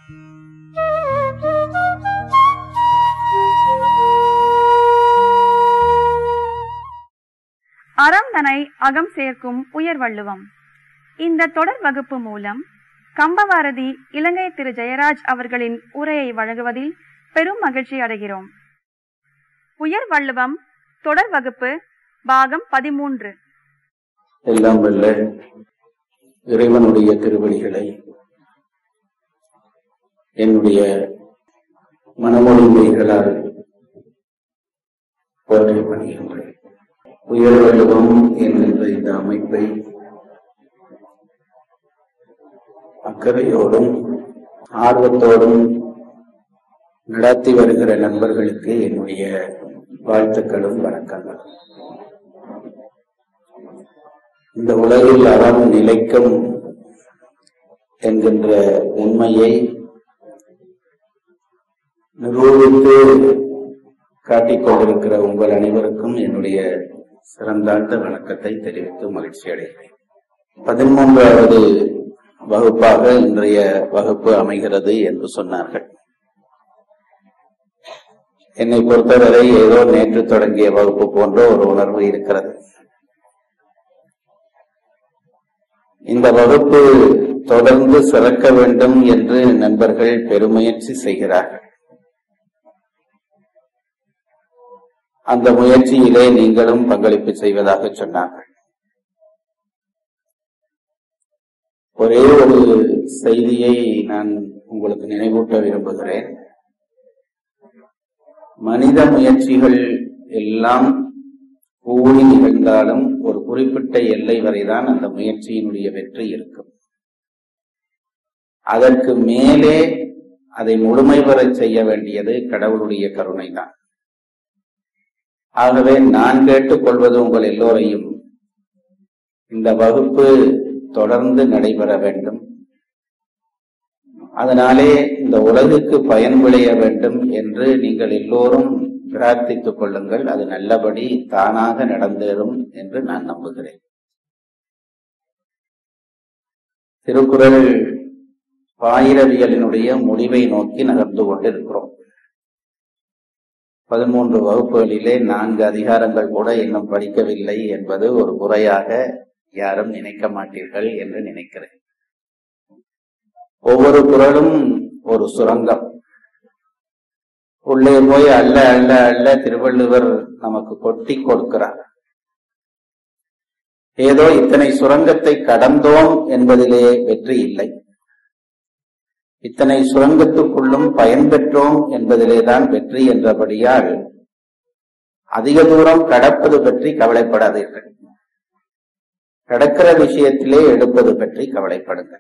அறம் தனை அகம் சேர்க்கும் உயர் வள்ளுவம் இந்த தொடர் வகுப்பு மூலம் கம்பவாரதி இலங்கை திரு ஜெயராஜ் அவர்களின் உரையை வழங்குவதில் பெரும் மகிழ்ச்சி அடைகிறோம் உயர் வள்ளுவம் தொடர் வகுப்பு பாகம் பதிமூன்று எல்லாம் வல்ல இறைவனுடைய திருவடிகளை என்னுடைய மனமொழிமைகளால் போற்றி பணிகின்றேன் உயர் வள்ளுவம் என்கின்ற இந்த அமைப்பை அக்கறையோடும் ஆர்வத்தோடும் நடத்தி வருகிற நண்பர்களுக்கு என்னுடைய வாழ்த்துக்களும் வணக்கங்களும் இந்த உலகில் அறம் நிலைக்கும் என்கின்ற உண்மையை நிரூபித்து காட்டிக் கொண்டிருக்கிற உங்கள் அனைவருக்கும் என்னுடைய சிறந்தாழ்ந்த வணக்கத்தை தெரிவித்து மகிழ்ச்சி அடைகிறேன் பதிமூன்றாவது வகுப்பாக இன்றைய வகுப்பு அமைகிறது என்று சொன்னார்கள் என்னை பொறுத்தவரை ஏதோ நேற்று தொடங்கிய வகுப்பு போன்ற ஒரு உணர்வு இருக்கிறது இந்த வகுப்பு தொடர்ந்து சிறக்க வேண்டும் என்று நண்பர்கள் பெருமுயற்சி செய்கிறார்கள் அந்த முயற்சியிலே நீங்களும் பங்களிப்பு செய்வதாக சொன்னார்கள் ஒரே ஒரு செய்தியை நான் உங்களுக்கு நினைவூட்ட விரும்புகிறேன் மனித முயற்சிகள் எல்லாம் கூடி நிகழ்ந்தாலும் ஒரு குறிப்பிட்ட எல்லை வரைதான் அந்த முயற்சியினுடைய வெற்றி இருக்கும் அதற்கு மேலே அதை முழுமை பெறச் செய்ய வேண்டியது கடவுளுடைய கருணைதான் ஆகவே நான் கேட்டுக்கொள்வது உங்கள் எல்லோரையும் இந்த வகுப்பு தொடர்ந்து நடைபெற வேண்டும் அதனாலே இந்த உலகுக்கு பயன் விளைய வேண்டும் என்று நீங்கள் எல்லோரும் பிரார்த்தித்துக் கொள்ளுங்கள் அது நல்லபடி தானாக நடந்தேறும் என்று நான் நம்புகிறேன் திருக்குறள் பாயிரவியலினுடைய முடிவை நோக்கி நகர்ந்து கொண்டிருக்கிறோம் பதிமூன்று வகுப்புகளிலே நான்கு அதிகாரங்கள் கூட இன்னும் படிக்கவில்லை என்பது ஒரு குறையாக யாரும் நினைக்க மாட்டீர்கள் என்று நினைக்கிறேன் ஒவ்வொரு குரலும் ஒரு சுரங்கம் உள்ளே போய் அல்ல அல்ல அல்ல திருவள்ளுவர் நமக்கு கொட்டி கொடுக்கிறார் ஏதோ இத்தனை சுரங்கத்தை கடந்தோம் என்பதிலே வெற்றி இல்லை இத்தனை சுரங்கத்துக்குள்ளும் பயன் பெற்றோம் என்பதிலேதான் வெற்றி என்றபடியால் அதிக தூரம் கடப்பது பற்றி கவலைப்படாதீர்கள் கடக்கிற விஷயத்திலே எடுப்பது பற்றி கவலைப்படுங்கள்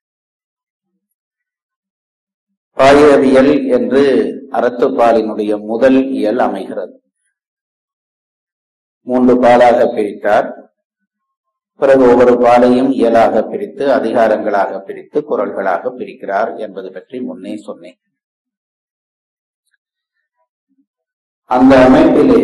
பாயிரவியல் என்று அறத்துப்பாலினுடைய முதல் இயல் அமைகிறது மூன்று பாலாக பிரித்தார் பிறகு ஒவ்வொரு பாலையும் இயலாக பிரித்து அதிகாரங்களாக பிரித்து குரல்களாக பிரிக்கிறார் என்பது பற்றி முன்னே சொன்னேன் அந்த அமைப்பிலே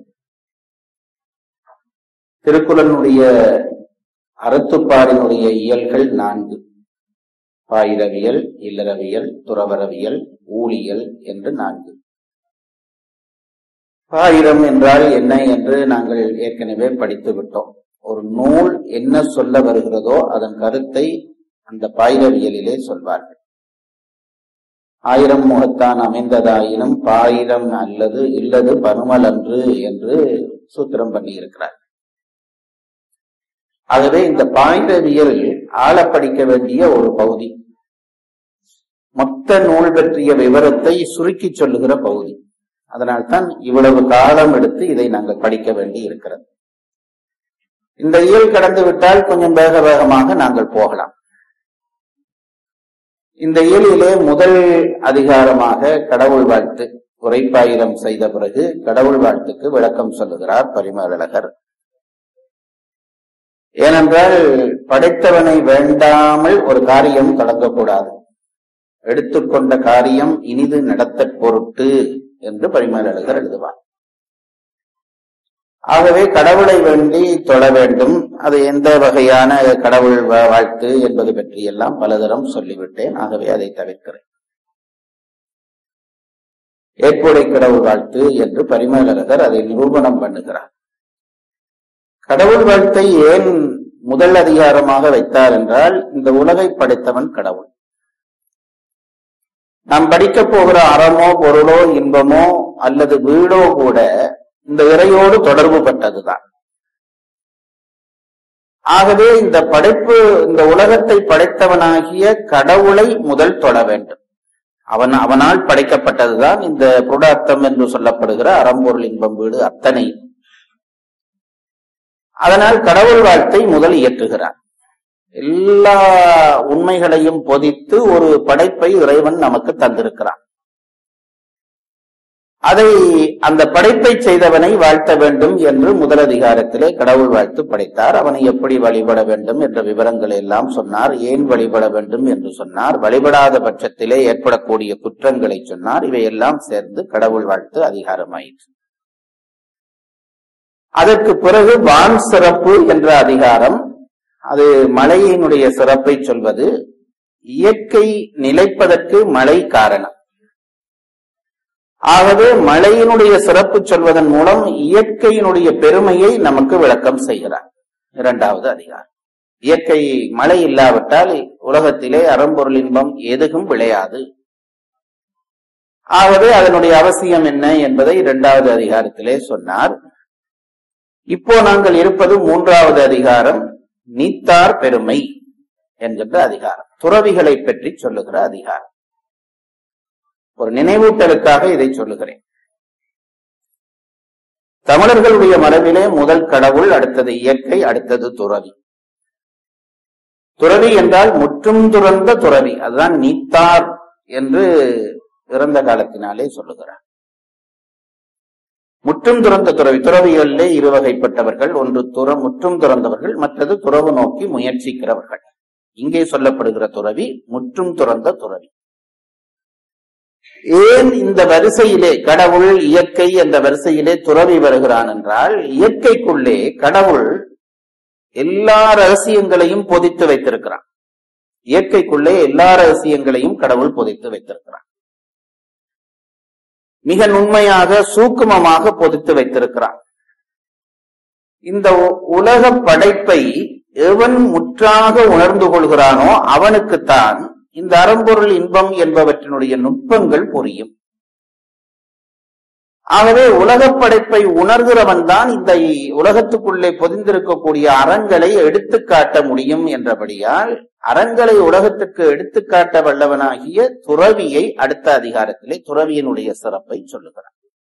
திருக்குறளுடைய அறத்துப்பாடினுடைய இயல்கள் நான்கு பாயிரவியல் இல்லறவியல் துறவரவியல் ஊழியல் என்று நான்கு பாயிரம் என்றால் என்ன என்று நாங்கள் ஏற்கனவே படித்து விட்டோம் ஒரு நூல் என்ன சொல்ல வருகிறதோ அதன் கருத்தை அந்த பாயிரவியலிலே சொல்வார்கள் ஆயிரம் முகத்தான் அமைந்ததாயினும் பாயிரம் அல்லது இல்லது பருமல் அன்று என்று சூத்திரம் பண்ணியிருக்கிறார் ஆகவே இந்த பாயிரவியல் ஆழ படிக்க வேண்டிய ஒரு பகுதி மொத்த நூல் பற்றிய விவரத்தை சுருக்கி சொல்லுகிற பகுதி அதனால்தான் இவ்வளவு காலம் எடுத்து இதை நாங்கள் படிக்க வேண்டி இருக்கிறது இந்த இயல் கடந்து விட்டால் கொஞ்சம் வேக வேகமாக நாங்கள் போகலாம் இந்த இயலிலே முதல் அதிகாரமாக கடவுள் வாழ்த்து உரைப்பாயிரம் செய்த பிறகு கடவுள் வாழ்த்துக்கு விளக்கம் சொல்லுகிறார் பரிமளகர் ஏனென்றால் படைத்தவனை வேண்டாமல் ஒரு காரியம் தொடங்கக்கூடாது எடுத்துக்கொண்ட காரியம் இனிது நடத்தற் பொருட்டு என்று பரிமளகர் எழுதுவார் ஆகவே கடவுளை வேண்டி தொழ வேண்டும் அது எந்த வகையான கடவுள் வா- வாழ்த்து என்பது பற்றி எல்லாம் பலதரம் சொல்லிவிட்டேன் ஆகவே அதை தவிர்க்கிறேன் ஏற்புடை கடவுள் வாழ்த்து என்று பரிமேலழகர் அதை நிரூபணம் பண்ணுகிறார் கடவுள் வாழ்த்தை ஏன் முதல் அதிகாரமாக வைத்தார் என்றால் இந்த உலகை படைத்தவன் கடவுள் நாம் படிக்கப் போகிற அறமோ பொருளோ இன்பமோ அல்லது வீடோ கூட இந்த இறையோடு தொடர்பு பட்டதுதான் ஆகவே இந்த படைப்பு இந்த உலகத்தை படைத்தவனாகிய கடவுளை முதல் தொட வேண்டும் அவன் அவனால் படைக்கப்பட்டதுதான் இந்த புருடார்த்தம் என்று சொல்லப்படுகிற அறம்பொருள் இன்பம் வீடு அத்தனை அதனால் கடவுள் வாழ்த்தை முதல் இயற்றுகிறார் எல்லா உண்மைகளையும் பொதித்து ஒரு படைப்பை இறைவன் நமக்கு தந்திருக்கிறான் அதை அந்த படைப்பை செய்தவனை வாழ்த்த வேண்டும் என்று முதல் அதிகாரத்திலே கடவுள் வாழ்த்து படைத்தார் அவனை எப்படி வழிபட வேண்டும் என்ற விவரங்களை எல்லாம் சொன்னார் ஏன் வழிபட வேண்டும் என்று சொன்னார் வழிபடாத பட்சத்திலே ஏற்படக்கூடிய குற்றங்களை சொன்னார் இவையெல்லாம் சேர்ந்து கடவுள் வாழ்த்து அதிகாரமாயிற்று அதற்கு பிறகு வான் சிறப்பு என்ற அதிகாரம் அது மழையினுடைய சிறப்பை சொல்வது இயற்கை நிலைப்பதற்கு மழை காரணம் ஆகவே மழையினுடைய சிறப்பு சொல்வதன் மூலம் இயற்கையினுடைய பெருமையை நமக்கு விளக்கம் செய்கிறார் இரண்டாவது அதிகாரம் இயற்கை மழை இல்லாவிட்டால் உலகத்திலே அறம்பொருள் இன்பம் எதுவும் விளையாது ஆகவே அதனுடைய அவசியம் என்ன என்பதை இரண்டாவது அதிகாரத்திலே சொன்னார் இப்போ நாங்கள் இருப்பது மூன்றாவது அதிகாரம் நீத்தார் பெருமை என்கின்ற அதிகாரம் துறவிகளை பற்றி சொல்லுகிற அதிகாரம் ஒரு நினைவூட்டலுக்காக இதை சொல்லுகிறேன் தமிழர்களுடைய மரபிலே முதல் கடவுள் அடுத்தது இயற்கை அடுத்தது துறவி துறவி என்றால் முற்றும் துறந்த துறவி அதுதான் நீத்தார் என்று இறந்த காலத்தினாலே சொல்லுகிறார் முற்றும் துறந்த துறவி துறவிகளிலே இரு வகைப்பட்டவர்கள் ஒன்று துற முற்றும் துறந்தவர்கள் மற்றது துறவு நோக்கி முயற்சிக்கிறவர்கள் இங்கே சொல்லப்படுகிற துறவி முற்றும் துறந்த துறவி ஏன் இந்த வரிசையிலே கடவுள் இயற்கை என்ற வரிசையிலே துறவி வருகிறான் என்றால் இயற்கைக்குள்ளே கடவுள் எல்லா ரகசியங்களையும் பொதித்து வைத்திருக்கிறான் இயற்கைக்குள்ளே எல்லா ரகசியங்களையும் கடவுள் பொதித்து வைத்திருக்கிறான் மிக நுண்மையாக சூக்குமமாக பொதித்து வைத்திருக்கிறான் இந்த உலக படைப்பை எவன் முற்றாக உணர்ந்து கொள்கிறானோ அவனுக்குத்தான் இந்த அறம்பொருள் இன்பம் என்பவற்றினுடைய நுட்பங்கள் புரியும் ஆகவே உலகப் படைப்பை உணர்கிறவன் தான் இந்த உலகத்துக்குள்ளே பொதிந்திருக்கக்கூடிய அறங்களை எடுத்துக்காட்ட முடியும் என்றபடியால் அறங்களை உலகத்துக்கு எடுத்துக்காட்ட வல்லவனாகிய துறவியை அடுத்த அதிகாரத்திலே துறவியினுடைய சிறப்பை சொல்லுகிறார்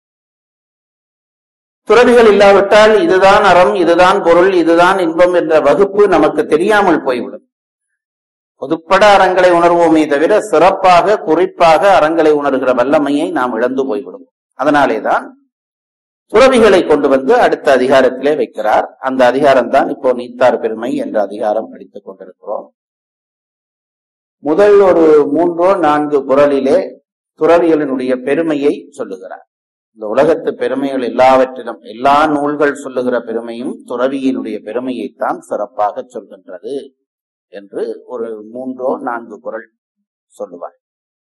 துறவிகள் இல்லாவிட்டால் இதுதான் அறம் இதுதான் பொருள் இதுதான் இன்பம் என்ற வகுப்பு நமக்கு தெரியாமல் போய்விடும் பொதுப்பட அறங்களை உணர்வோமே தவிர சிறப்பாக குறிப்பாக அறங்களை உணர்கிற வல்லமையை நாம் இழந்து போய்விடும் அதனாலேதான் துறவிகளை கொண்டு வந்து அடுத்த அதிகாரத்திலே வைக்கிறார் அந்த அதிகாரம் தான் இப்போ நீத்தார் பெருமை என்ற அதிகாரம் படித்துக் கொண்டிருக்கிறோம் முதல் ஒரு மூன்றோ நான்கு குரலிலே துறவிகளினுடைய பெருமையை சொல்லுகிறார் இந்த உலகத்து பெருமைகள் எல்லாவற்றிலும் எல்லா நூல்கள் சொல்லுகிற பெருமையும் துறவியினுடைய பெருமையைத்தான் சிறப்பாக சொல்கின்றது என்று ஒரு மூன்றோ நான்கு குரல் சொல்லுவார்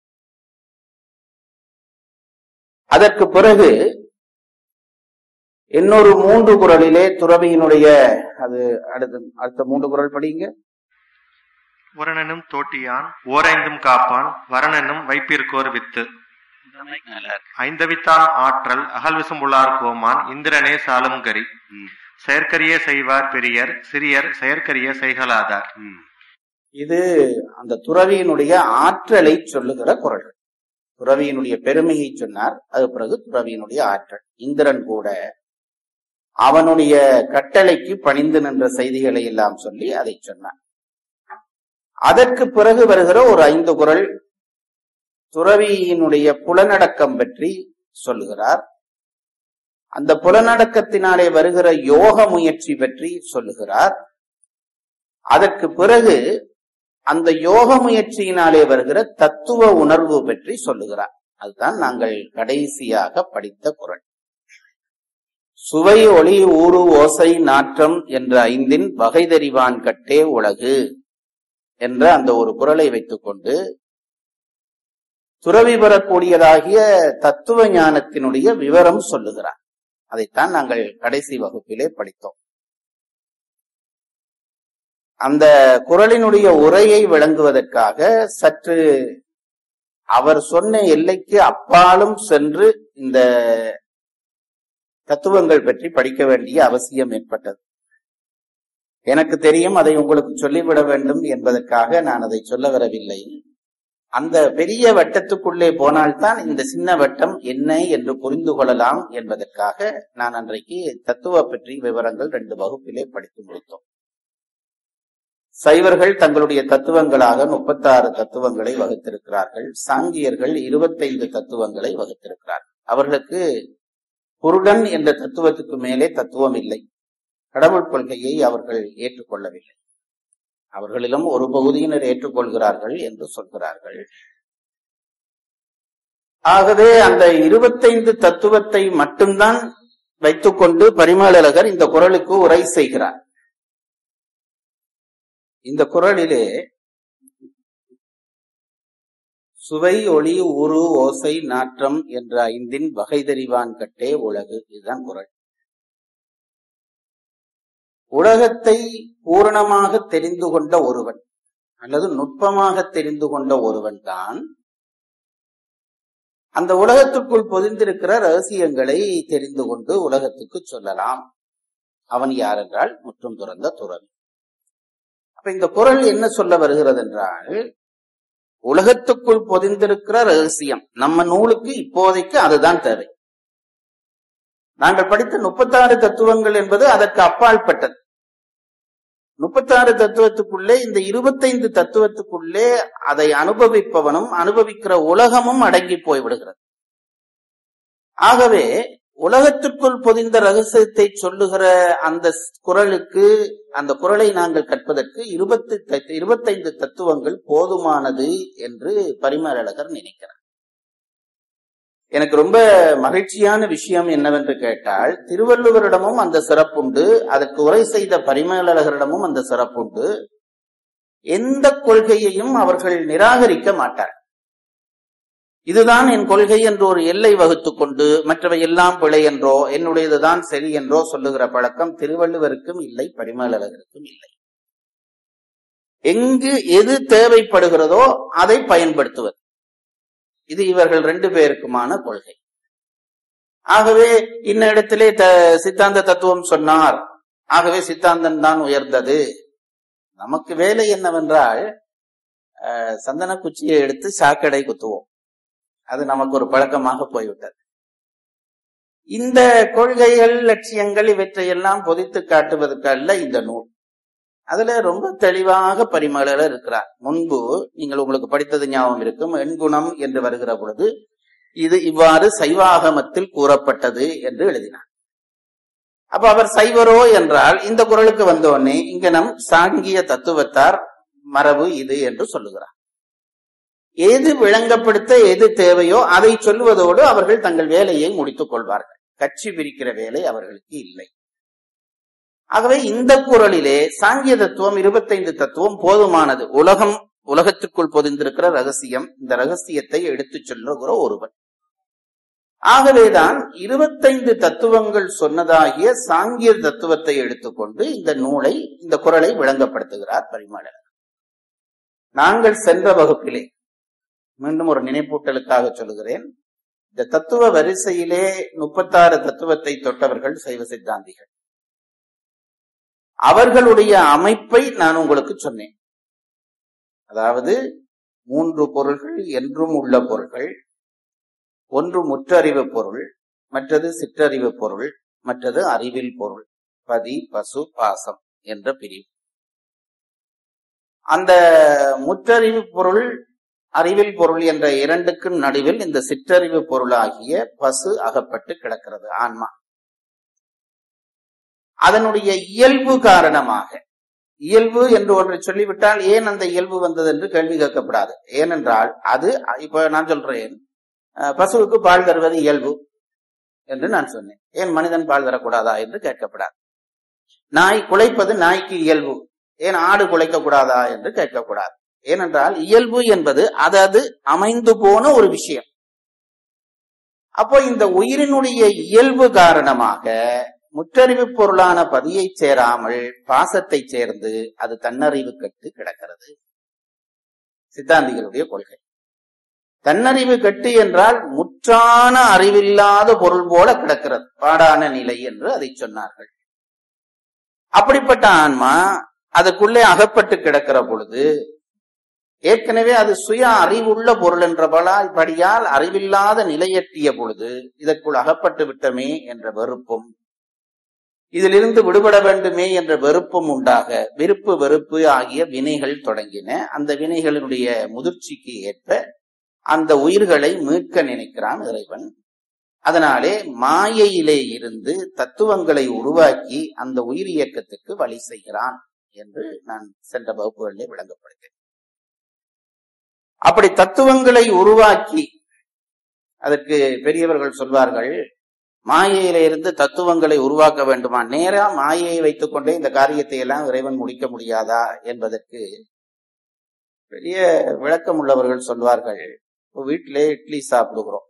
அதற்கு பிறகு இன்னொரு மூன்று குரலிலே துறவியினுடைய அது அடுத்த அடுத்த மூன்று குரல் படிங்க உரணனும் தோட்டியான் ஓரைந்தும் காப்பான் வரணனும் வைப்பிற்கோர் வித்து ஐந்தவித்தான் ஆற்றல் அகல்விசும் உள்ளார் கோமான் இந்திரனே சாலும் கரி செயற்கரிய செய்வார் பெரியர் சிறியர் செயற்கரிய செய்கலாதார் இது அந்த துறவியினுடைய ஆற்றலை சொல்லுகிற குரல்கள் துறவியினுடைய பெருமையை சொன்னார் அது பிறகு துறவியினுடைய ஆற்றல் இந்திரன் கூட அவனுடைய கட்டளைக்கு பணிந்து நின்ற செய்திகளை எல்லாம் சொல்லி அதை சொன்னார் அதற்கு பிறகு வருகிற ஒரு ஐந்து குரல் துறவியினுடைய புலனடக்கம் பற்றி சொல்லுகிறார் அந்த புலனடக்கத்தினாலே வருகிற யோக முயற்சி பற்றி சொல்லுகிறார் அதற்கு பிறகு அந்த யோக முயற்சியினாலே வருகிற தத்துவ உணர்வு பற்றி சொல்லுகிறார் அதுதான் நாங்கள் கடைசியாக படித்த குரல் சுவை ஒளி ஊறு ஓசை நாற்றம் என்ற ஐந்தின் வகை தெரிவான் கட்டே உலகு என்ற அந்த ஒரு குரலை வைத்துக்கொண்டு துறவி பெறக்கூடியதாகிய தத்துவ ஞானத்தினுடைய விவரம் சொல்லுகிறார் அதைத்தான் நாங்கள் கடைசி வகுப்பிலே படித்தோம் அந்த குரலினுடைய உரையை விளங்குவதற்காக சற்று அவர் சொன்ன எல்லைக்கு அப்பாலும் சென்று இந்த தத்துவங்கள் பற்றி படிக்க வேண்டிய அவசியம் ஏற்பட்டது எனக்கு தெரியும் அதை உங்களுக்கு சொல்லிவிட வேண்டும் என்பதற்காக நான் அதை சொல்ல வரவில்லை அந்த பெரிய வட்டத்துக்குள்ளே போனால்தான் இந்த சின்ன வட்டம் என்ன என்று புரிந்து கொள்ளலாம் என்பதற்காக நான் அன்றைக்கு தத்துவ பற்றி விவரங்கள் ரெண்டு வகுப்பிலே படித்து முடித்தோம் சைவர்கள் தங்களுடைய தத்துவங்களாக முப்பத்தாறு தத்துவங்களை வகுத்திருக்கிறார்கள் சாங்கியர்கள் இருபத்தைந்து தத்துவங்களை வகுத்திருக்கிறார்கள் அவர்களுக்கு புருடன் என்ற தத்துவத்துக்கு மேலே தத்துவம் இல்லை கடவுள் கொள்கையை அவர்கள் ஏற்றுக்கொள்ளவில்லை அவர்களிலும் ஒரு பகுதியினர் ஏற்றுக்கொள்கிறார்கள் என்று சொல்கிறார்கள் ஆகவே அந்த இருபத்தைந்து தத்துவத்தை மட்டும்தான் வைத்துக்கொண்டு பரிமளகர் இந்த குரலுக்கு உரை செய்கிறார் இந்த குரலிலே சுவை ஒளி உரு ஓசை நாற்றம் என்ற ஐந்தின் வகை தெரிவான் கட்டே உலகு இதுதான் குரல் உலகத்தை பூரணமாக தெரிந்து கொண்ட ஒருவன் அல்லது நுட்பமாக தெரிந்து கொண்ட ஒருவன் தான் அந்த உலகத்துக்குள் பொதிந்திருக்கிற ரகசியங்களை தெரிந்து கொண்டு உலகத்துக்கு சொல்லலாம் அவன் யார் என்றால் முற்றும் துறந்த துறவி அப்ப இந்த குரல் என்ன சொல்ல வருகிறது என்றால் உலகத்துக்குள் பொதிந்திருக்கிற ரகசியம் நம்ம நூலுக்கு இப்போதைக்கு அதுதான் தேவை நாங்கள் படித்த முப்பத்தாறு தத்துவங்கள் என்பது அதற்கு அப்பாற்பட்டது முப்பத்தாறு தத்துவத்துக்குள்ளே இந்த இருபத்தைந்து தத்துவத்துக்குள்ளே அதை அனுபவிப்பவனும் அனுபவிக்கிற உலகமும் அடங்கி போய்விடுகிறது ஆகவே உலகத்திற்குள் பொதிந்த ரகசியத்தை சொல்லுகிற அந்த குரலுக்கு அந்த குரலை நாங்கள் கற்பதற்கு இருபத்தி இருபத்தைந்து தத்துவங்கள் போதுமானது என்று பரிமளகர் நினைக்கிறார் எனக்கு ரொம்ப மகிழ்ச்சியான விஷயம் என்னவென்று கேட்டால் திருவள்ளுவரிடமும் அந்த சிறப்புண்டு அதற்கு உரை செய்த பரிமளகரிடமும் அந்த சிறப்புண்டு எந்த கொள்கையையும் அவர்கள் நிராகரிக்க மாட்டார் இதுதான் என் கொள்கை என்று ஒரு எல்லை வகுத்துக் கொண்டு மற்றவை எல்லாம் பிழை என்றோ என்னுடையதுதான் சரி என்றோ சொல்லுகிற பழக்கம் திருவள்ளுவருக்கும் இல்லை பரிமளகருக்கும் இல்லை எங்கு எது தேவைப்படுகிறதோ அதை பயன்படுத்துவது இது இவர்கள் ரெண்டு பேருக்குமான கொள்கை ஆகவே இன்ன இடத்திலே சித்தாந்த தத்துவம் சொன்னார் ஆகவே சித்தாந்தம் தான் உயர்ந்தது நமக்கு வேலை என்னவென்றால் சந்தன குச்சியை எடுத்து சாக்கடை குத்துவோம் அது நமக்கு ஒரு பழக்கமாக போய்விட்டது இந்த கொள்கைகள் லட்சியங்கள் இவற்றையெல்லாம் பொதித்து காட்டுவதற்கு அல்ல இந்த நூல் அதுல ரொம்ப தெளிவாக பரிமளர் இருக்கிறார் முன்பு நீங்கள் உங்களுக்கு படித்தது ஞாபகம் இருக்கும் எண்குணம் என்று வருகிற பொழுது இது இவ்வாறு சைவாகமத்தில் கூறப்பட்டது என்று எழுதினார் அப்ப அவர் சைவரோ என்றால் இந்த குரலுக்கு வந்தோடனே இங்க நம் சாங்கிய தத்துவத்தார் மரபு இது என்று சொல்லுகிறார் எது விளங்கப்படுத்த எது தேவையோ அதை சொல்லுவதோடு அவர்கள் தங்கள் வேலையை முடித்துக் கொள்வார்கள் கட்சி பிரிக்கிற வேலை அவர்களுக்கு இல்லை ஆகவே இந்த குரலிலே சாங்கிய தத்துவம் இருபத்தைந்து தத்துவம் போதுமானது உலகம் உலகத்துக்குள் பொதிந்திருக்கிற ரகசியம் இந்த ரகசியத்தை எடுத்துச் சொல்லுகிற ஒருவன் ஆகவேதான் இருபத்தைந்து தத்துவங்கள் சொன்னதாகிய சாங்கிய தத்துவத்தை எடுத்துக்கொண்டு இந்த நூலை இந்த குரலை விளங்கப்படுத்துகிறார் பரிமாளர் நாங்கள் சென்ற வகுப்பிலே மீண்டும் ஒரு நினைப்பூட்டலுக்காக சொல்லுகிறேன் இந்த தத்துவ வரிசையிலே முப்பத்தாறு தத்துவத்தை தொட்டவர்கள் சைவ சித்தாந்திகள் அவர்களுடைய அமைப்பை நான் உங்களுக்கு சொன்னேன் அதாவது மூன்று பொருள்கள் என்றும் உள்ள பொருள்கள் ஒன்று முற்றறிவு பொருள் மற்றது சிற்றறிவு பொருள் மற்றது அறிவில் பொருள் பதி பசு பாசம் என்ற பிரிவு அந்த முற்றறிவு பொருள் அறிவில் பொருள் என்ற இரண்டுக்கும் நடுவில் இந்த சிற்றறிவு பொருளாகிய பசு அகப்பட்டு கிடக்கிறது ஆன்மா அதனுடைய இயல்பு காரணமாக இயல்பு என்று ஒன்றை சொல்லிவிட்டால் ஏன் அந்த இயல்பு வந்தது என்று கேள்வி கேட்கப்படாது ஏனென்றால் அது இப்ப நான் சொல்றேன் பசுவுக்கு பால் தருவது இயல்பு என்று நான் சொன்னேன் ஏன் மனிதன் பால் தரக்கூடாதா என்று கேட்கப்படாது நாய் குலைப்பது நாய்க்கு இயல்பு ஏன் ஆடு குலைக்க கூடாதா என்று கேட்கக்கூடாது ஏனென்றால் இயல்பு என்பது அது அது அமைந்து போன ஒரு விஷயம் அப்போ இந்த உயிரினுடைய இயல்பு காரணமாக முற்றறிவு பொருளான பதியை சேராமல் பாசத்தை சேர்ந்து அது தன்னறிவு கட்டு கிடக்கிறது சித்தாந்திகளுடைய கொள்கை தன்னறிவு கட்டு என்றால் முற்றான அறிவில்லாத பொருள் போல கிடக்கிறது பாடான நிலை என்று அதை சொன்னார்கள் அப்படிப்பட்ட ஆன்மா அதுக்குள்ளே அகப்பட்டு கிடக்கிற பொழுது ஏற்கனவே அது சுய அறிவுள்ள பொருள் என்ற படியால் அறிவில்லாத நிலையற்றிய பொழுது இதற்குள் அகப்பட்டு விட்டமே என்ற வெறுப்பும் இதிலிருந்து விடுபட வேண்டுமே என்ற வெறுப்பும் உண்டாக விருப்பு வெறுப்பு ஆகிய வினைகள் தொடங்கின அந்த வினைகளினுடைய முதிர்ச்சிக்கு ஏற்ப அந்த உயிர்களை மீட்க நினைக்கிறான் இறைவன் அதனாலே மாயையிலே இருந்து தத்துவங்களை உருவாக்கி அந்த உயிர் இயக்கத்துக்கு வழி செய்கிறான் என்று நான் சென்ற வகுப்புகளிலே விளங்கப்படுத்தேன் அப்படி தத்துவங்களை உருவாக்கி அதற்கு பெரியவர்கள் சொல்வார்கள் மாயையில இருந்து தத்துவங்களை உருவாக்க வேண்டுமா நேரா மாயையை வைத்துக் கொண்டே இந்த காரியத்தை எல்லாம் இறைவன் முடிக்க முடியாதா என்பதற்கு பெரிய விளக்கம் உள்ளவர்கள் சொல்வார்கள் வீட்டிலே இட்லி சாப்பிடுகிறோம்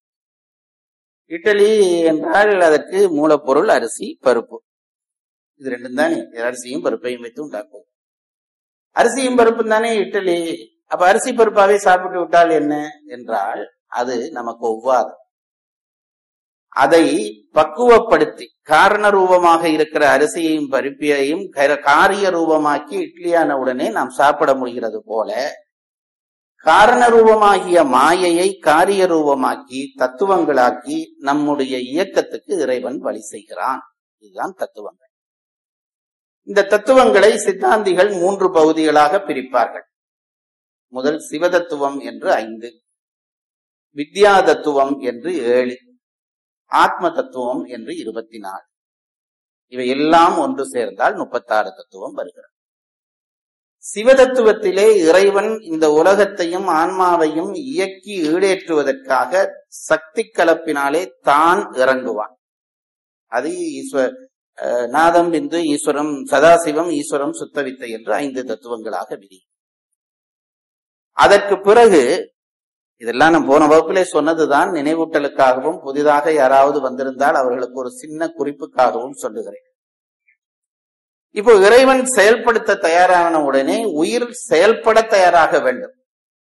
இட்லி என்றால் அதற்கு மூலப்பொருள் அரிசி பருப்பு இது ரெண்டும் தானே அரிசியும் பருப்பையும் வைத்து உண்டாக்குவோம் அரிசியும் பருப்பும் தானே இட்லி அப்ப அரிசி பருப்பாவே சாப்பிட்டு விட்டால் என்ன என்றால் அது நமக்கு ஒவ்வாது அதை பக்குவப்படுத்தி காரண ரூபமாக இருக்கிற அரிசியையும் பருப்பியையும் காரிய ரூபமாக்கி இட்லியான உடனே நாம் சாப்பிட முடிகிறது போல காரண ரூபமாகிய மாயையை காரிய ரூபமாக்கி தத்துவங்களாக்கி நம்முடைய இயக்கத்துக்கு இறைவன் வழி செய்கிறான் இதுதான் தத்துவங்கள் இந்த தத்துவங்களை சித்தாந்திகள் மூன்று பகுதிகளாக பிரிப்பார்கள் முதல் சிவதத்துவம் என்று ஐந்து வித்யா தத்துவம் என்று ஏழு ஆத்ம தத்துவம் என்று இருபத்தி நாலு இவை எல்லாம் ஒன்று சேர்ந்தால் முப்பத்தாறு தத்துவம் வருகிறது சிவதத்துவத்திலே இறைவன் இந்த உலகத்தையும் ஆன்மாவையும் இயக்கி ஈடேற்றுவதற்காக சக்தி கலப்பினாலே தான் இறங்குவான் அது ஈஸ்வர நாதம் பிந்து ஈஸ்வரம் சதாசிவம் ஈஸ்வரம் சுத்தவித்தை என்று ஐந்து தத்துவங்களாக விதி அதற்கு பிறகு இதெல்லாம் நான் போன வகுப்பிலே சொன்னதுதான் நினைவூட்டலுக்காகவும் புதிதாக யாராவது வந்திருந்தால் அவர்களுக்கு ஒரு சின்ன குறிப்புக்காகவும் சொல்லுகிறேன் இப்போ இறைவன் செயல்படுத்த தயாரான உடனே உயிர் செயல்பட தயாராக வேண்டும்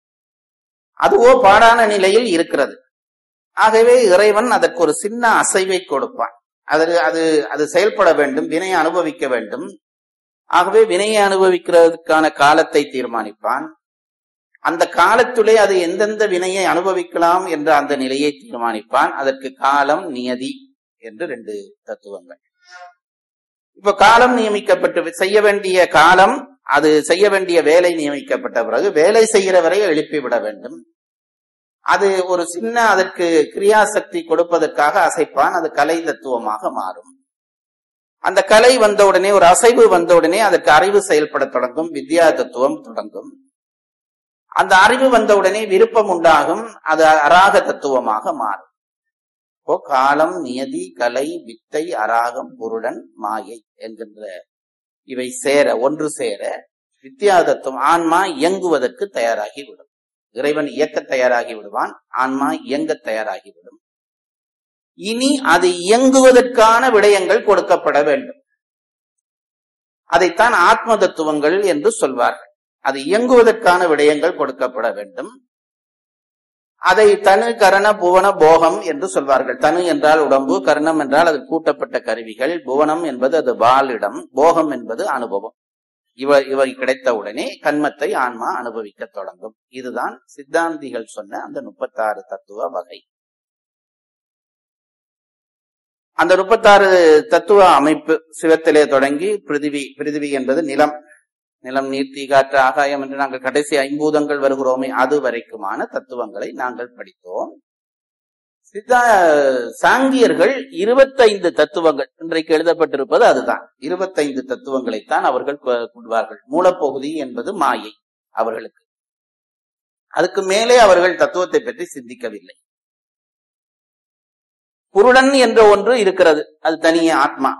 அதுவோ பாடான நிலையில் இருக்கிறது ஆகவே இறைவன் அதற்கு ஒரு சின்ன அசைவை கொடுப்பான் அது அது அது செயல்பட வேண்டும் வினையை அனுபவிக்க வேண்டும் ஆகவே வினையை அனுபவிக்கிறதுக்கான காலத்தை தீர்மானிப்பான் அந்த காலத்துலே அது எந்தெந்த வினையை அனுபவிக்கலாம் என்ற அந்த நிலையை தீர்மானிப்பான் அதற்கு காலம் நியதி என்று ரெண்டு தத்துவங்கள் இப்ப காலம் நியமிக்கப்பட்டு செய்ய வேண்டிய காலம் அது செய்ய வேண்டிய வேலை நியமிக்கப்பட்ட பிறகு வேலை செய்கிறவரை எழுப்பிவிட வேண்டும் அது ஒரு சின்ன அதற்கு கிரியாசக்தி கொடுப்பதற்காக அசைப்பான் அது கலை தத்துவமாக மாறும் அந்த கலை வந்தவுடனே ஒரு அசைவு வந்தவுடனே அதற்கு அறிவு செயல்பட தொடங்கும் வித்யா தத்துவம் தொடங்கும் அந்த அறிவு வந்தவுடனே விருப்பம் உண்டாகும் அது அராக தத்துவமாக மாறும் இப்போ காலம் நியதி கலை வித்தை அராகம் புருடன் மாயை என்கின்ற இவை சேர ஒன்று சேர வித்யா தத்துவம் ஆன்மா இயங்குவதற்கு தயாராகி விடும் இறைவன் இயக்க தயாராகி விடுவான் ஆன்மா இயங்க தயாராகிவிடும் இனி அது இயங்குவதற்கான விடயங்கள் கொடுக்கப்பட வேண்டும் அதைத்தான் ஆத்ம தத்துவங்கள் என்று சொல்வார்கள் அது இயங்குவதற்கான விடயங்கள் கொடுக்கப்பட வேண்டும் அதை தனு கரண புவன போகம் என்று சொல்வார்கள் தனு என்றால் உடம்பு கர்ணம் என்றால் அது கூட்டப்பட்ட கருவிகள் புவனம் என்பது அது வாழிடம் போகம் என்பது அனுபவம் இவ இவை கிடைத்தவுடனே கண்மத்தை ஆன்மா அனுபவிக்க தொடங்கும் இதுதான் சித்தாந்திகள் சொன்ன அந்த முப்பத்தாறு தத்துவ வகை அந்த முப்பத்தாறு தத்துவ அமைப்பு சிவத்திலே தொடங்கி பிருதிவி பிருதிவி என்பது நிலம் நிலம் நீர் தீ காற்று ஆகாயம் என்று நாங்கள் கடைசி ஐம்பூதங்கள் வருகிறோமே அது வரைக்குமான தத்துவங்களை நாங்கள் படித்தோம் சித்தா சாங்கியர்கள் இருபத்தைந்து தத்துவங்கள் இன்றைக்கு எழுதப்பட்டிருப்பது அதுதான் இருபத்தைந்து தத்துவங்களைத்தான் அவர்கள் கொள்வார்கள் மூலப்பகுதி என்பது மாயை அவர்களுக்கு அதுக்கு மேலே அவர்கள் தத்துவத்தை பற்றி சிந்திக்கவில்லை புருடன் என்ற ஒன்று இருக்கிறது அது தனியே ஆத்மா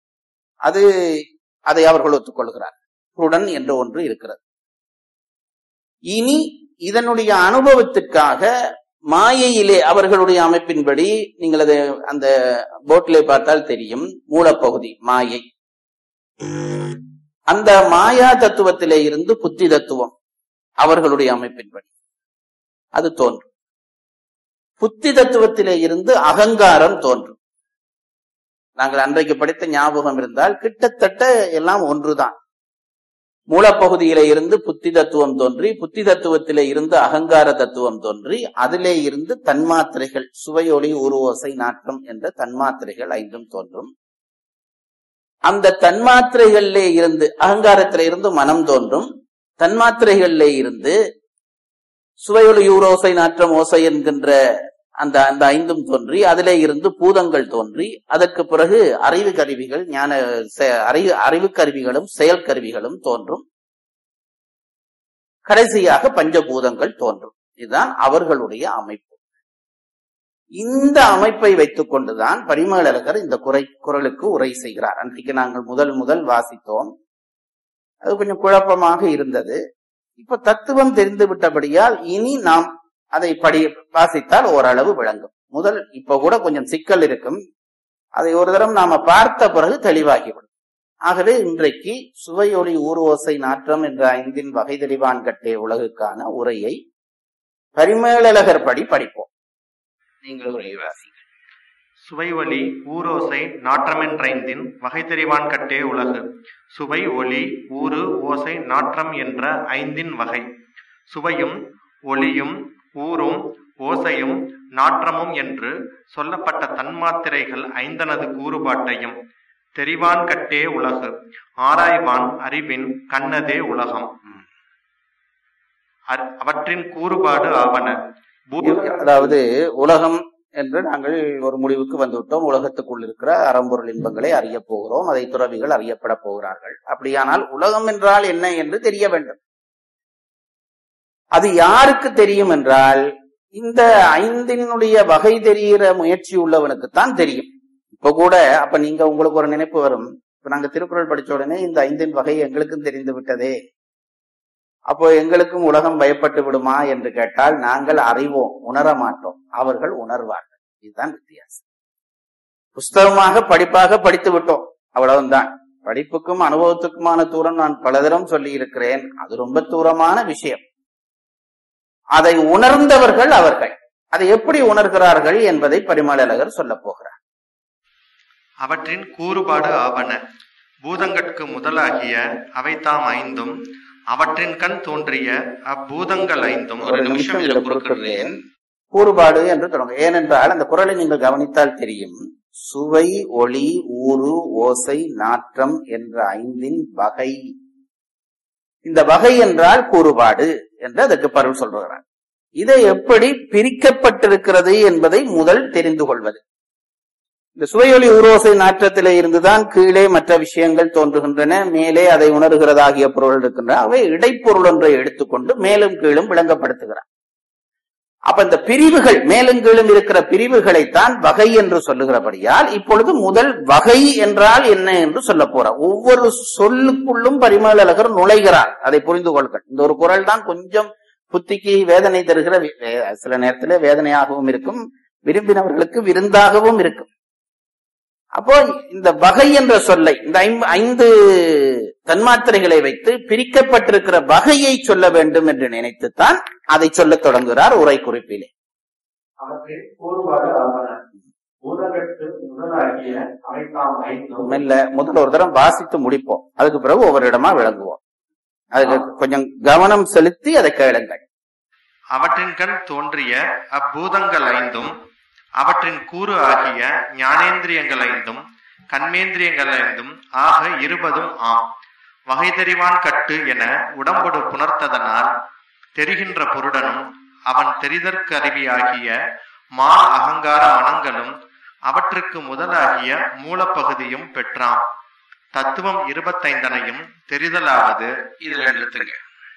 அது அதை அவர்கள் ஒத்துக்கொள்கிறார் புருடன் என்ற ஒன்று இருக்கிறது இனி இதனுடைய அனுபவத்துக்காக மாயையிலே அவர்களுடைய அமைப்பின்படி நீங்கள் அதை அந்த போட்டிலே பார்த்தால் தெரியும் மூலப்பகுதி மாயை அந்த மாயா தத்துவத்திலே இருந்து புத்தி தத்துவம் அவர்களுடைய அமைப்பின்படி அது தோன்றும் புத்தி தத்துவத்திலே இருந்து அகங்காரம் தோன்றும் நாங்கள் அன்றைக்கு படித்த ஞாபகம் இருந்தால் கிட்டத்தட்ட எல்லாம் ஒன்றுதான் மூலப்பகுதியிலே இருந்து புத்தி தத்துவம் தோன்றி புத்தி தத்துவத்திலே இருந்து அகங்கார தத்துவம் தோன்றி அதிலே இருந்து தன்மாத்திரைகள் சுவையொளி உருவோசை நாட்டம் என்ற தன்மாத்திரைகள் ஐந்தும் தோன்றும் அந்த தன்மாத்திரைகளிலே இருந்து அகங்காரத்திலே இருந்து மனம் தோன்றும் தன்மாத்திரைகளிலே இருந்து சுவையொளி ஊரோசை நாற்றம் ஓசை என்கின்ற அந்த அந்த ஐந்தும் தோன்றி அதிலே இருந்து பூதங்கள் தோன்றி அதற்கு பிறகு அறிவு கருவிகள் ஞான செ- அறிவு அறிவு கருவிகளும் செயல் கருவிகளும் தோன்றும் கடைசியாக பஞ்சபூதங்கள் தோன்றும் இதுதான் அவர்களுடைய அமைப்பு இந்த அமைப்பை வைத்துக் கொண்டுதான் பரிமேலழகர் இந்த குறை குரலுக்கு உரை செய்கிறார் அன்றைக்கு நாங்கள் முதல் முதல் வாசித்தோம் அது கொஞ்சம் குழப்பமாக இருந்தது இப்ப தத்துவம் தெரிந்து விட்டபடியால் இனி நாம் அதை படி வாசித்தால் ஓரளவு விளங்கும் முதல் இப்ப கூட கொஞ்சம் சிக்கல் இருக்கும் அதை ஒரு தரம் நாம பார்த்த பிறகு தெளிவாகிவிடும் ஆகவே இன்றைக்கு சுவையொளி ஊர்வோசை நாற்றம் என்ற ஐந்தின் வகை தெளிவான் கட்டே உலகுக்கான உரையை பரிமேலழகர் படி படிப்போம் நீங்கள் உரை வாசி சுவை ஒலி ஊரோசை நாற்றமென்றைந்தின் வகை தெரிவான் கட்டே உலகு சுவை ஒலி ஊறு ஓசை நாற்றம் என்ற ஐந்தின் வகை சுவையும் ஒலியும் ஊரும் ஓசையும் நாற்றமும் என்று சொல்லப்பட்ட தன்மாத்திரைகள் ஐந்தனது கூறுபாட்டையும் தெரிவான் கட்டே உலகு ஆராய்வான் அறிவின் கண்ணதே உலகம் அ- அவற்றின் கூறுபாடு ஆவன பூ- அதாவது உலகம் என்று நாங்கள் ஒரு முடிவுக்கு வந்துவிட்டோம் உலகத்துக்குள் இருக்கிற அறம்பொருள் இன்பங்களை அறிய போகிறோம் அதை துறவிகள் அறியப்பட போகிறார்கள் அப்படியானால் உலகம் என்றால் என்ன என்று தெரிய வேண்டும் அது யாருக்கு தெரியும் என்றால் இந்த ஐந்தினுடைய வகை தெரிகிற முயற்சி உள்ளவனுக்குத்தான் தெரியும் இப்ப கூட அப்ப நீங்க உங்களுக்கு ஒரு நினைப்பு வரும் இப்ப நாங்க திருக்குறள் படிச்ச உடனே இந்த ஐந்தின் வகை எங்களுக்கும் தெரிந்து விட்டதே அப்போ எங்களுக்கும் உலகம் பயப்பட்டு விடுமா என்று கேட்டால் நாங்கள் அறிவோம் உணர மாட்டோம் அவர்கள் உணர்வார்கள் இதுதான் வித்தியாசம் புஸ்தகமாக படிப்பாக படித்து விட்டோம் அவ்வளவுதான் படிப்புக்கும் அனுபவத்துக்குமான தூரம் நான் பலதரம் சொல்லி இருக்கிறேன் அது ரொம்ப தூரமான விஷயம் அதை உணர்ந்தவர்கள் அவர்கள் அதை எப்படி உணர்கிறார்கள் என்பதை பரிமளகர் சொல்ல போகிறார் அவற்றின் கூறுபாடு ஆவன பூதங்கட்கு முதலாகிய அவை தாம் ஐந்தும் அவற்றின் கண் தோன்றிய அப்பூதங்கள் ஐந்தும் ஒரு நிமிஷம் இதில் பொறுக்கிறேன் கூறுபாடு என்று தொடங்க ஏனென்றால் அந்த குரலை நீங்கள் கவனித்தால் தெரியும் சுவை ஒளி ஊறு ஓசை நாற்றம் என்ற ஐந்தின் வகை இந்த வகை என்றால் கூறுபாடு என்று அதற்கு பருள் சொல்றார் இதை எப்படி பிரிக்கப்பட்டிருக்கிறது என்பதை முதல் தெரிந்து கொள்வது இந்த சுவையொலி ஊரோசை நாற்றத்திலே இருந்துதான் கீழே மற்ற விஷயங்கள் தோன்றுகின்றன மேலே அதை உணர்கிறதாகிய பொருள் இருக்கின்றன அவை இடைப்பொருள் ஒன்றை எடுத்துக்கொண்டு மேலும் கீழும் விளங்கப்படுத்துகிறார் அப்ப இந்த பிரிவுகள் மேலும் கீழும் இருக்கிற பிரிவுகளைத்தான் வகை என்று சொல்லுகிறபடியால் இப்பொழுது முதல் வகை என்றால் என்ன என்று சொல்ல போறார் ஒவ்வொரு சொல்லுக்குள்ளும் பரிமளகர் நுழைகிறார் அதை புரிந்து கொள்கள் இந்த ஒரு குரல் தான் கொஞ்சம் புத்திக்கு வேதனை தருகிற வி- வே- சில நேரத்திலே வேதனையாகவும் இருக்கும் விரும்பினவர்களுக்கு விருந்தாகவும் இருக்கும் அப்போ இந்த வகை என்ற சொல்லை இந்த ஐம்- ஐந்து தன்மாத்திரைகளை வைத்து பிரிக்கப்பட்டிருக்கிற வகையை சொல்ல வேண்டும் என்று நினைத்துத்தான் அதை சொல்லத் தொடங்குகிறார் உரை குறிப்பிலே அவற்றின் கூறுபாடு ஆவன பூதங்கட்கு முதலாகிய அவை தாம் ஐந்தும் மெல்ல முதல் ஒரு தரம் வாசித்து முடிப்போம் அதுக்கு பிறகு ஒவ்வொரு இடமா விளங்குவோம் அதுக்கு கொஞ்சம் கவனம் செலுத்தி அதை கேளுங்கள் அவற்றின் கண் தோன்றிய அப்பூதங்கள் ஐந்தும் அவற்றின் கூறு ஆகிய ஞானேந்திரியங்கள் ஐந்தும் கண்மேந்திரியங்கள் ஐந்தும் ஆக இருபதும் ஆம் வகை தெரிவான் கட்டு என உடம்பொடு புணர்த்ததனால் தெரிகின்ற பொருடனும் அவன் தெரிதற்கருவியாகிய மா அகங்கார மனங்களும் அவற்றுக்கு முதலாகிய மூலப்பகுதியும் பெற்றாம் தத்துவம் இருபத்தைந்தனையும் தெரிதலாவது இதில் எழுத்துங்க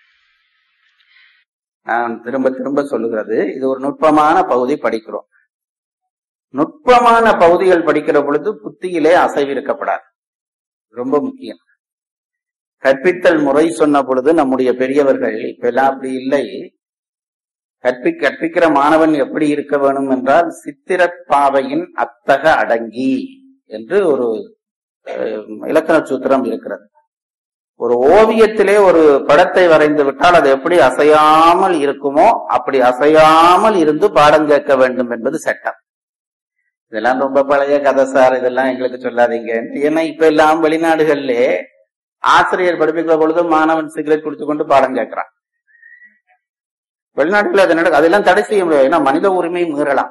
நான் திரும்ப திரும்ப சொல்லுகிறது இது ஒரு நுட்பமான பகுதி படிக்கிறோம் நுட்பமான பகுதிகள் படிக்கிற பொழுது புத்தியிலே அசைவு இருக்கப்படாது ரொம்ப முக்கியம் கற்பித்தல் முறை சொன்ன பொழுது நம்முடைய பெரியவர்கள் இப்ப எல்லாம் அப்படி இல்லை கற்பி கற்பிக்கிற மாணவன் எப்படி இருக்க வேணும் என்றால் சித்திரப்பாவையின் அத்தக அடங்கி என்று ஒரு அஹ், இலக்கண சூத்திரம் இருக்கிறது ஒரு ஓவியத்திலே ஒரு படத்தை வரைந்து விட்டால் அது எப்படி அசையாமல் இருக்குமோ அப்படி அசையாமல் இருந்து பாடம் கேட்க வேண்டும் என்பது சட்டம் இதெல்லாம் ரொம்ப பழைய கதை சார் இதெல்லாம் எங்களுக்கு சொல்லாதீங்க ஏன்னா இப்ப எல்லாம் வெளிநாடுகள்ல ஆசிரியர் படிப்பிக்கிற பொழுது மாணவன் சிகரெட் குடித்து கொண்டு பாடம் கேட்கிறான் வெளிநாட்டுல அது நடக்கும் அதெல்லாம் தடை செய்ய முடியாது ஏன்னா மனித உரிமை மீறலாம்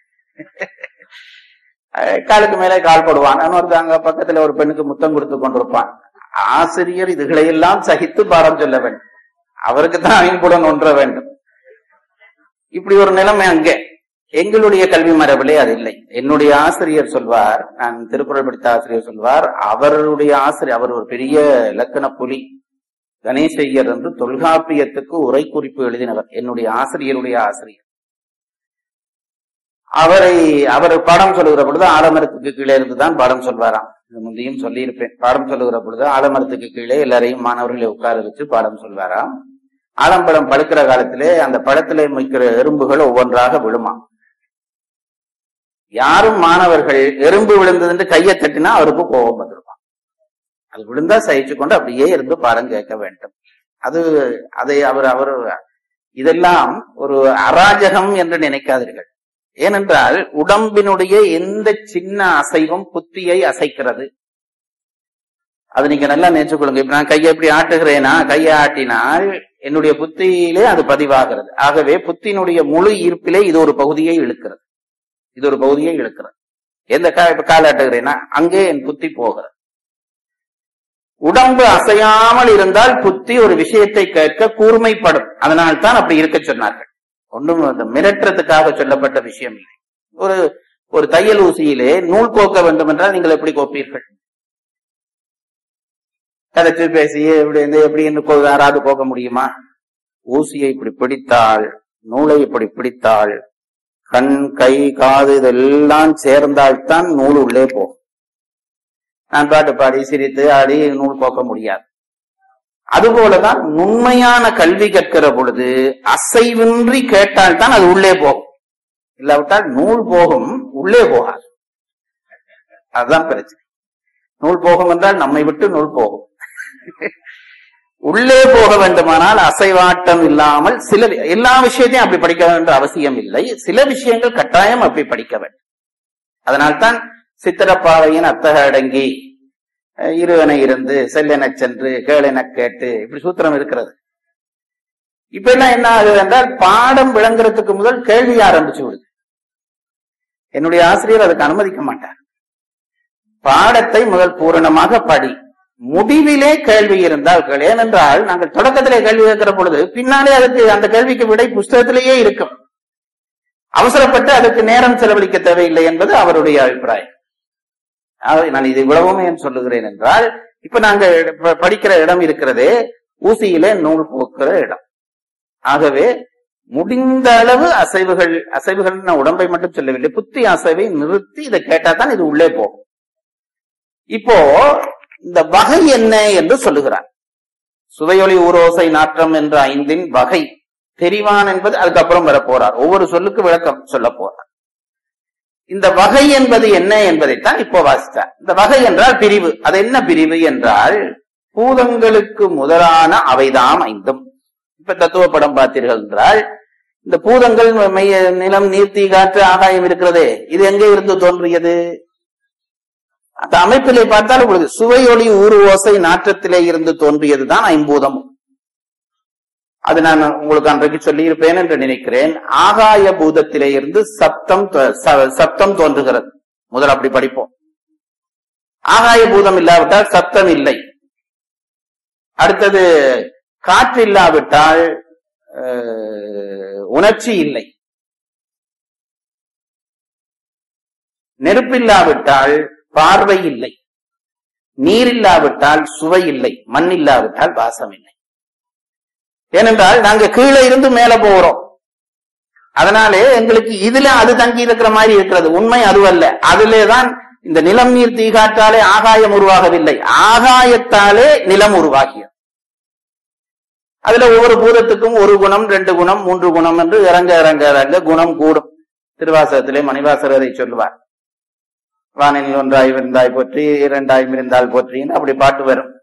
அஹ் காலுக்கு மேலே கால் போடுவான் இன்னொருத்தங்க பக்கத்துல ஒரு பெண்ணுக்கு முத்தம் கொடுத்து கொண்டிருப்பான் ஆசிரியர் இதுகளையெல்லாம் சகித்து பாடம் சொல்ல வேண்டும் அவருக்கு தான் ஐம்புடன் ஒன்ற வேண்டும் இப்படி ஒரு நிலைமை அங்கே எங்களுடைய கல்வி மரபிலே அது இல்லை என்னுடைய ஆசிரியர் சொல்வார் நான் திருக்குறள் படித்த ஆசிரியர் சொல்வார் அவருடைய ஆசிரியர் அவர் ஒரு பெரிய இலக்கண புலி கணேசையர் என்று தொல்காப்பியத்துக்கு உரை குறிப்பு எழுதினவர் என்னுடைய ஆசிரியருடைய ஆசிரியர் அவரை அவர் பாடம் சொல்லுகிற பொழுது ஆலமரத்துக்கு கீழே இருந்துதான் பாடம் சொல்வாராம் இது முந்தையும் சொல்லியிருப்பேன் பாடம் சொல்லுகிற பொழுது ஆலமரத்துக்கு கீழே எல்லாரையும் மாணவர்களை உட்கார வச்சு பாடம் சொல்வாராம் ஆலம்பழம் பழுக்கிற காலத்திலே அந்த பழத்திலே மிக்கிற எறும்புகள் ஒவ்வொன்றாக விழுமா யாரும் மாணவர்கள் எறும்பு விழுந்தது என்று கையை தட்டினா அவருக்கு கோபம் வந்துருமா அது விழுந்தா சகிச்சு கொண்டு அப்படியே இருந்து பாடம் கேட்க வேண்டும் அது அதை அவர் அவர் இதெல்லாம் ஒரு அராஜகம் என்று நினைக்காதீர்கள் ஏனென்றால் உடம்பினுடைய எந்த சின்ன அசைவும் புத்தியை அசைக்கிறது அது நீங்க நல்லா நினைச்சுக்கொள்ளுங்க இப்ப நான் கையை எப்படி ஆட்டுகிறேனா கையை ஆட்டினால் என்னுடைய புத்தியிலே அது பதிவாகிறது ஆகவே புத்தியினுடைய முழு ஈர்ப்பிலே இது ஒரு பகுதியை இழுக்கிறது இது ஒரு பகுதியை இழுக்கிறது எந்த கா இப்ப கால் ஆட்டுகிறேனா அங்கே என் புத்தி போகிறது உடம்பு அசையாமல் இருந்தால் புத்தி ஒரு விஷயத்தை கேட்க கூர்மைப்படும் அதனால் தான் அப்படி இருக்க சொன்னார்கள் ஒன்றும் அந்த மிரட்டுறதுக்காக சொல்லப்பட்ட விஷயம் இல்லை ஒரு ஒரு தையல் ஊசியிலே நூல் கோக்க வேண்டும் என்றால் நீங்கள் எப்படி கோப்பீர்கள் கதைச்சு பேசி எப்படி இருந்து எப்படி என்று கோ- யாராவது கோக்க முடியுமா ஊசியை இப்படி பிடித்தால் நூலை இப்படி பிடித்தால் கண் கை காது இதெல்லாம் சேர்ந்தால்தான் நூல் உள்ளே போகும் நான் பாட்டு பாடி சிரித்து ஆடி நூல் கோக்க முடியாது அதுபோலதான் உண்மையான கல்வி கற்கிற பொழுது அசைவின்றி கேட்டால்தான் அது உள்ளே போகும் இல்லாவிட்டால் நூல் போகும் உள்ளே போகாது அதுதான் பிரச்சனை நூல் போகும் என்றால் நம்மை விட்டு நூல் போகும் உள்ளே போக வேண்டுமானால் அசைவாட்டம் இல்லாமல் சில எல்லா விஷயத்தையும் அப்படி படிக்க வேண்டிய அவசியம் இல்லை சில விஷயங்கள் கட்டாயம் அப்படி படிக்க வேண்டும் அதனால்தான் சித்திரப்பாவையின் அத்தக அடங்கி அஹ், இருவனை இருந்து செல்லெனச் சென்று கேளெனக் கேட்டு இப்படி சூத்திரம் இருக்கிறது இப்ப எல்லாம் என்ன ஆகுது என்றால் பாடம் விளங்குறதுக்கு முதல் கேள்வி ஆரம்பிச்சு விடுது என்னுடைய ஆசிரியர் அதுக்கு அனுமதிக்க மாட்டார் பாடத்தை முதல் பூரணமாக படி முடிவிலே கேள்வி இருந்தால் கேள். ஏனென்றால் நாங்கள் தொடக்கத்திலே கேள்வி கேட்கிற பொழுது பின்னாலே அதுக்கு அந்த கேள்விக்கு விடை புஸ்தகத்திலேயே இருக்கும் அவசரப்பட்டு அதுக்கு நேரம் செலவழிக்க தேவையில்லை என்பது அவருடைய அபிப்பிராயம் ஆகவே நான் இது இவ்வளவுமே ஏன் சொல்லுகிறேன் என்றால் இப்ப நாங்க ப- படிக்கிற இடம் இருக்கிறதே ஊசியிலே நூல் போக்குற இடம் ஆகவே முடிந்த அளவு அசைவுகள் அசைவுகள் நான் உடம்பை மட்டும் சொல்லவில்லை புத்தி அசைவை நிறுத்தி இதை கேட்டா தான் இது உள்ளே போகும் இப்போ இந்த வகை என்ன என்று சொல்லுகிறார் சுவையொலி ஊரோசை நாற்றம் என்ற ஐந்தின் வகை தெரிவான் என்பது அதுக்கப்புறம் வர போறார் ஒவ்வொரு சொல்லுக்கு விளக்கம் சொல்ல போறார் இந்த வகை என்பது என்ன என்பதைத்தான் இப்போ வாசித்தார் இந்த வகை என்றால் பிரிவு அது என்ன பிரிவு என்றால் பூதங்களுக்கு முதலான அவைதாம் ஐந்தும் இப்ப தத்துவ படம் பார்த்தீர்கள் என்றால் இந்த பூதங்கள் மெய்ய நிலம் நீர்த்தி காற்று ஆகாயம் இருக்கிறதே இது எங்கே இருந்து தோன்றியது அந்த அமைப்பிலே பார்த்தால் உங்களுக்கு சுவையொளி ஊறு ஓசை நாற்றத்திலே இருந்து தோன்றியதுதான் ஐம்பூதம் அது நான் உங்களுக்கு அன்றைக்கு சொல்லியிருப்பேன் என்று நினைக்கிறேன் ஆகாய பூதத்திலே இருந்து சப்தம் தோ- ச- சப்தம் தோன்றுகிறது முதல் அப்படி படிப்போம் ஆகாய பூதம் இல்லாவிட்டால் சப்தம் இல்லை அடுத்தது காற்று இல்லாவிட்டால் அஹ், உணர்ச்சி இல்லை நெருப்பில்லாவிட்டால் பார்வை இல்லை நீர் இல்லாவிட்டால் சுவை இல்லை மண் இல்லாவிட்டால் வாசம் இல்லை ஏனென்றால் நாங்க கீழே இருந்து மேல போகிறோம் அதனாலே எங்களுக்கு இதுல அது தங்கி இருக்கிற மாதிரி இருக்கிறது உண்மை அதுவல்ல அதிலே தான் இந்த நிலம் நீர் தீகாற்றாலே ஆகாயம் உருவாகவில்லை ஆகாயத்தாலே நிலம் உருவாகியது அதுல ஒவ்வொரு பூதத்துக்கும் ஒரு குணம் ரெண்டு குணம் மூன்று குணம் என்று இறங்க இறங்க இறங்க குணம் கூடும் திருவாசகத்திலே மணிவாசகர் அதை சொல்லுவார் வானில் ஒன்றாய் விருந்தாய் போற்றி இரண்டாய் மிருந்தால் போற்றின்னு அப்படி பாட்டு வரும்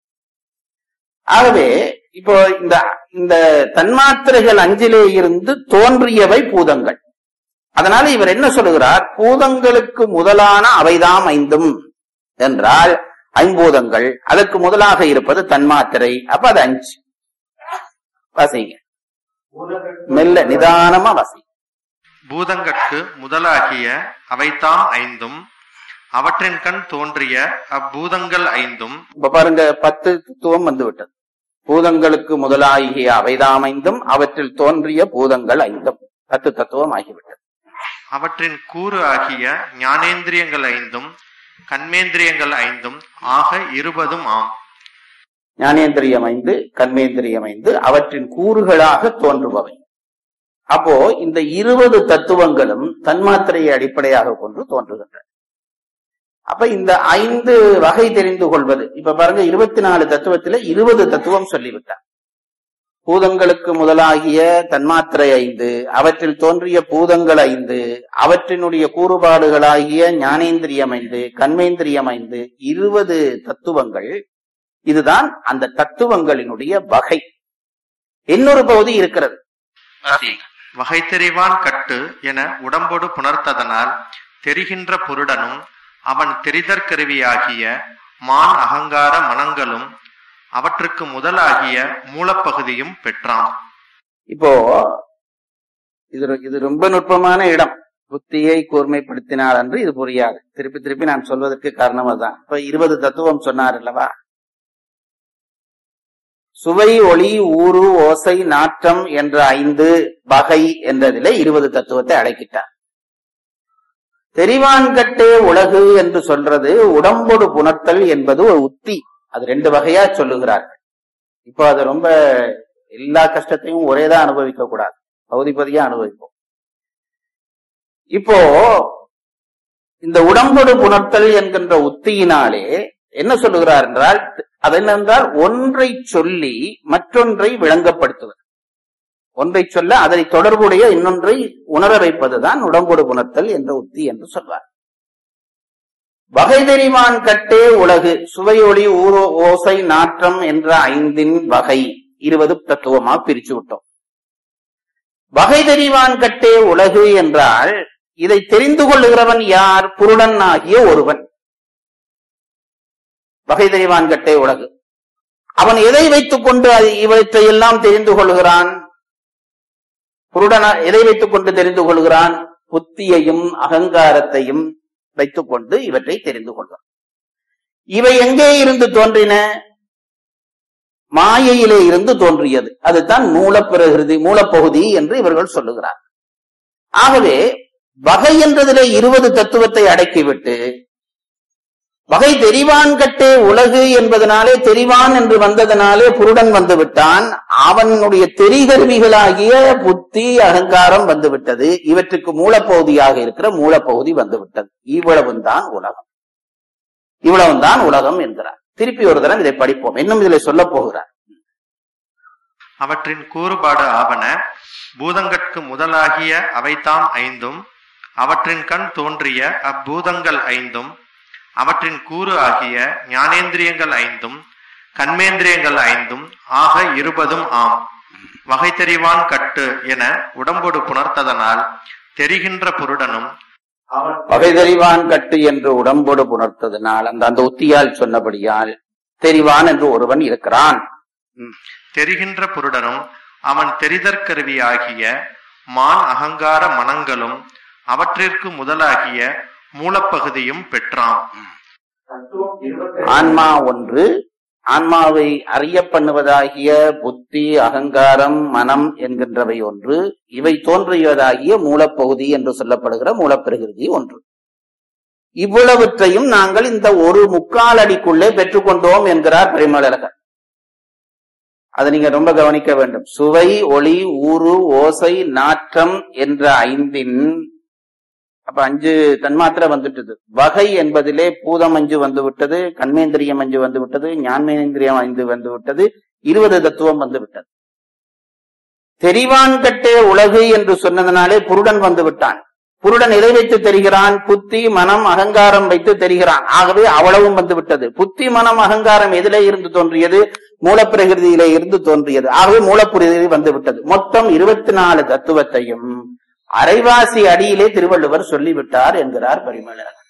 ஆகவே இப்போ இந்த இந்த தன்மாத்திரைகள் அஞ்சிலே இருந்து தோன்றியவை பூதங்கள் அதனால இவர் என்ன சொல்லுகிறார் பூதங்களுக்கு முதலான அவைதாம் ஐந்தும் என்றால் ஐம்பூதங்கள் அதற்கு முதலாக இருப்பது தன்மாத்திரை அப்ப அது அஞ்சு வாசிங்க மெல்ல நிதானமா வாசி பூதங்கட்கு முதலாகிய அவைதாம் ஐந்தும் அவற்றின் கண் தோன்றிய அப்பூதங்கள் ஐந்தும் இப்ப பாருங்க பத்து தத்துவம் வந்து விட்டது பூதங்களுக்கு முதலாகிய அவைதாம் ஐந்தும் அவற்றில் தோன்றிய பூதங்கள் ஐந்தும் பத்து தத்துவம் ஆகிவிட்டது அவற்றின் கூறு ஆகிய ஞானேந்திரியங்கள் ஐந்தும் கண்மேந்திரியங்கள் ஐந்தும் ஆக இருபதும் ஆம் ஞானேந்திரியம் ஐந்து கர்மேந்திரியம் ஐந்து அவற்றின் கூறுகளாக தோன்றுபவை அப்போ இந்த இருபது தத்துவங்களும் தன்மாத்திரையை அடிப்படையாக கொண்டு தோன்றுகின்றன அப்ப இந்த ஐந்து வகை தெரிந்து கொள்வது இப்ப பாருங்க இருபத்தி நாலு தத்துவத்தில இருபது தத்துவம் சொல்லிவிட்டார் பூதங்களுக்கு முதலாகிய தன்மாத்திரை ஐந்து அவற்றில் தோன்றிய பூதங்கள் ஐந்து அவற்றினுடைய கூறுபாடுகளாகிய ஞானேந்திரியம் ஐந்து கண்மேந்திரியம் ஐந்து இருபது தத்துவங்கள் இதுதான் அந்த தத்துவங்களினுடைய வகை இன்னொரு பகுதி இருக்கிறது வகை தெரிவான் கட்டு என உடம்போடு புணர்த்ததனால் தெரிகின்ற பொருடனும் அவன் தெரிதற்கருவியாகிய மான் அகங்கார மனங்களும் அவற்றுக்கு முதலாகிய மூலப்பகுதியும் பெற்றான் இப்போ இது ரொ- இது ரொம்ப நுட்பமான இடம் புத்தியை கூர்மைப்படுத்தினார் என்று இது புரியாது திருப்பி திருப்பி நான் சொல்வதற்கு காரணம் அதுதான் இப்ப இருபது தத்துவம் சொன்னார் அல்லவா சுவை ஒளி ஊறு ஓசை நாற்றம் என்ற ஐந்து வகை என்றதிலே இருபது தத்துவத்தை அடக்கிட்டார் தெரிவான்கட்டே உலகு என்று சொல்றது உடம்போடு புணர்த்தல் என்பது ஒரு உத்தி அது ரெண்டு வகையா சொல்லுகிறார்கள் இப்போ அது ரொம்ப எல்லா கஷ்டத்தையும் ஒரேதான் அனுபவிக்க கூடாது பகுதி பகுதியா அனுபவிப்போம் இப்போ இந்த உடம்போடு புணர்த்தல் என்கின்ற உத்தியினாலே என்ன சொல்லுகிறார் என்றால் அது என்னென்றால் ஒன்றை சொல்லி மற்றொன்றை விளங்கப்படுத்துவது ஒன்றை சொல்ல அதனை தொடர்புடைய இன்னொன்றை உணர வைப்பதுதான் உடம்போடு புணர்த்தல் என்ற உத்தி என்று சொல்வார் வகை தெரிவான் கட்டே உலகு சுவையொளி ஊரோ ஓசை நாற்றம் என்ற ஐந்தின் வகை இருபது தத்துவமா பிரிச்சு விட்டோம் வகை தெரிவான் கட்டே உலகு என்றால் இதை தெரிந்து கொள்ளுகிறவன் யார் புருடன் ஆகிய ஒருவன் வகை தெரிவான் கட்டே உலகு அவன் எதை வைத்துக் கொண்டு அது- இவற்றை எல்லாம் தெரிந்து கொள்கிறான் புருடனா எதை வைத்துக் கொண்டு தெரிந்து கொள்கிறான் புத்தியையும் அகங்காரத்தையும் வைத்துக் கொண்டு இவற்றை தெரிந்து கொள்கிறான் இவை எங்கே இருந்து தோன்றின மாயையிலே இருந்து தோன்றியது அதுதான் மூலப்பிரகிருதி மூலப்பகுதி என்று இவர்கள் சொல்லுகிறார் ஆகவே வகை என்றதிலே இருபது தத்துவத்தை அடக்கிவிட்டு வகை தெரிவான் கட்டே உலகு என்பதனாலே தெரிவான் என்று வந்ததனாலே புருடன் வந்து விட்டான் அவனுடைய தெரிகருவிகளாகிய புத்தி அகங்காரம் வந்து விட்டது இவற்றுக்கு மூலப்பகுதியாக இருக்கிற மூலப்பகுதி வந்து விட்டது இவ்வளவும் தான் உலகம் இவ்வளவும் தான் உலகம் என்கிறார் திருப்பி ஒரு தரம் இதை படிப்போம் இன்னும் இதில் சொல்ல போகிறார் அவற்றின் கூறுபாடு ஆவன பூதங்கட்கு முதலாகிய அவைதாம் ஐந்தும் அவற்றின் கண் தோன்றிய அப்பூதங்கள் ஐந்தும் அவற்றின் கூறு ஆகிய ஞானேந்திரியங்கள் ஐந்தும் கண்மேந்திரியங்கள் ஐந்தும் ஆக இருபதும் ஆம் வகை தெரிவான் கட்டு என உடம்போடு புணர்த்ததனால் தெரிகின்ற பொருடனும் வகை தெரிவான் கட்டு என்று உடம்போடு புணர்த்ததினால் அந்த அந்த உத்தியால் சொன்னபடியால் தெரிவான் என்று ஒருவன் இருக்கிறான் தெரிகின்ற பொருடனும் அவன் தெரிதற்கருவியாகிய மான் அகங்கார மனங்களும் அவற்றிற்கு முதலாகிய மூலப்பகுதியும் பெற்றான் ஆன்மா ஒன்று ஆன்மாவை அறிய பண்ணுவதாகிய புத்தி அகங்காரம் மனம் என்கின்றவை ஒன்று இவை தோன்றியதாகிய மூலப்பகுதி என்று சொல்லப்படுகிற மூலப்பிரகிருதி ஒன்று இவ்வளவற்றையும் நாங்கள் இந்த ஒரு முக்கால் அடிக்குள்ளே பெற்றுக்கொண்டோம் என்கிறார் பரிமளகர் அதை நீங்க ரொம்ப கவனிக்க வேண்டும் சுவை ஒளி ஊறு ஓசை நாற்றம் என்ற ஐந்தின் அப்ப அஞ்சு தன்மாத்திரை வந்துட்டது வகை என்பதிலே பூதம் அஞ்சு வந்து விட்டது கண்மேந்திரியம் அஞ்சு வந்து விட்டது ஞானேந்திரியம் ஐந்து வந்து விட்டது இருபது தத்துவம் வந்து விட்டது தெரிவான் கட்டே உலகு என்று சொன்னதனாலே புருடன் வந்து விட்டான் புருடன் எதை வைத்து தெரிகிறான் புத்தி மனம் அகங்காரம் வைத்து தெரிகிறான் ஆகவே அவ்வளவும் வந்து விட்டது புத்தி மனம் அகங்காரம் எதிலே இருந்து தோன்றியது மூலப்பிரகிருதியிலே இருந்து தோன்றியது ஆகவே மூலப்பிரகிருதி வந்து விட்டது மொத்தம் இருபத்தி நாலு தத்துவத்தையும் அரைவாசி அடியிலே திருவள்ளுவர் சொல்லிவிட்டார் என்கிறார் பரிமளர்